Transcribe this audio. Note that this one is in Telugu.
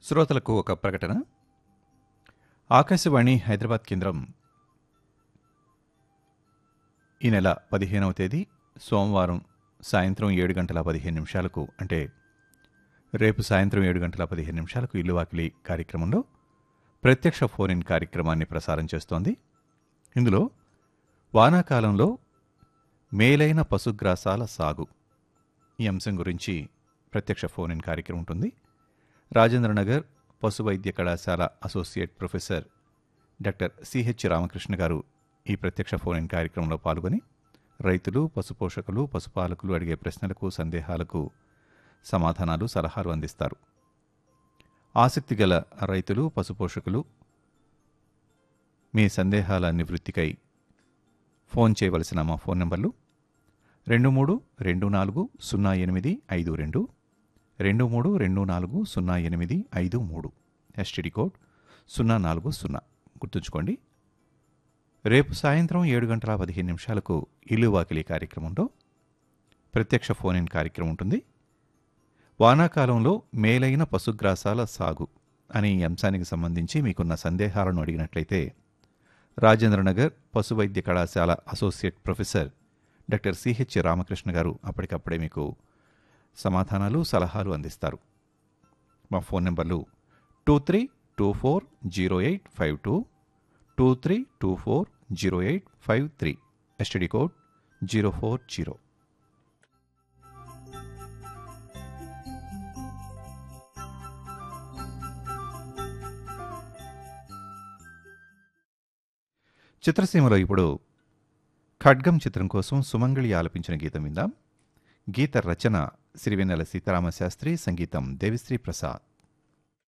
శ్రోతలకు ఒక ప్రకటన ఆకాశవాణి హైదరాబాద్ కేంద్రం ఈ నెల పదిహేనవ తేదీ సోమవారం సాయంత్రం ఏడు గంటల పదిహేను నిమిషాలకు అంటే రేపు సాయంత్రం ఏడు గంటల పదిహేను నిమిషాలకు ఇల్లు వాకిలి కార్యక్రమంలో ప్రత్యక్ష ఫోన్ ఇన్ కార్యక్రమాన్ని ప్రసారం చేస్తోంది ఇందులో వానాకాలంలో మేలైన పశుగ్రాసాల సాగు ఈ అంశం గురించి ప్రత్యక్ష ఫోన్ ఇన్ కార్యక్రమం ఉంటుంది రాజేంద్రనగర్ పశు వైద్య కళాశాల associate professor doctor CH Ramakrishna garu ఈ ప్రత్యక్ష ఫోన్ ఇన్ కార్యక్రమంలో పాల్గొని రైతులు పశుపోషకులు పశుపాలకులు అడిగే ప్రశ్నలకు సందేహాలకు సమాధానాలు సలహాలు అందిస్తారు ఆసక్తి గల రైతులు పశుపోషకులు మీ సందేహాల నివృత్తికై ఫోన్ చేయవలసిన మా ఫోన్ నంబర్లు రెండు మూడు రెండు నాలుగు సున్నా ఎనిమిది ఐదు రెండు రెండు మూడు రెండు నాలుగు సున్నా ఎనిమిది ఐదు మూడు ఎస్టీడీ కోడ్ సున్నా నాలుగు సున్నా గుర్తుంచుకోండి రేపు సాయంత్రం ఏడు గంటల పదిహేను నిమిషాలకు ఇల్లు వాకిలి కార్యక్రమంలో ప్రత్యక్ష ఫోన్ ఇన్ కార్యక్రమం ఉంటుంది వానాకాలంలో మేలైన పశుగ్రాసాల సాగు అనే ఈ అంశానికి సంబంధించి మీకున్న సందేహాలను అడిగినట్లయితే రాజేంద్రనగర్ పశు వైద్య కళాశాల associate professor doctor CH Ramakrishna garu అప్పటికప్పుడే మీకు సమాధానాలు సలహాలు అందిస్తారు మా ఫోన్ నెంబర్లు two three two four zero eight five two two three two four zero eight five three STD code zero four zero చిత్రసీమలో ఇప్పుడు ఖడ్గం చిత్రం కోసం సుమంగళి ఆలపించిన గీతం విందాం గీత రచన సిరివెన్నెల సీతారామ శాస్త్రి సంగీతం దేవిశ్రీ ప్రసాద్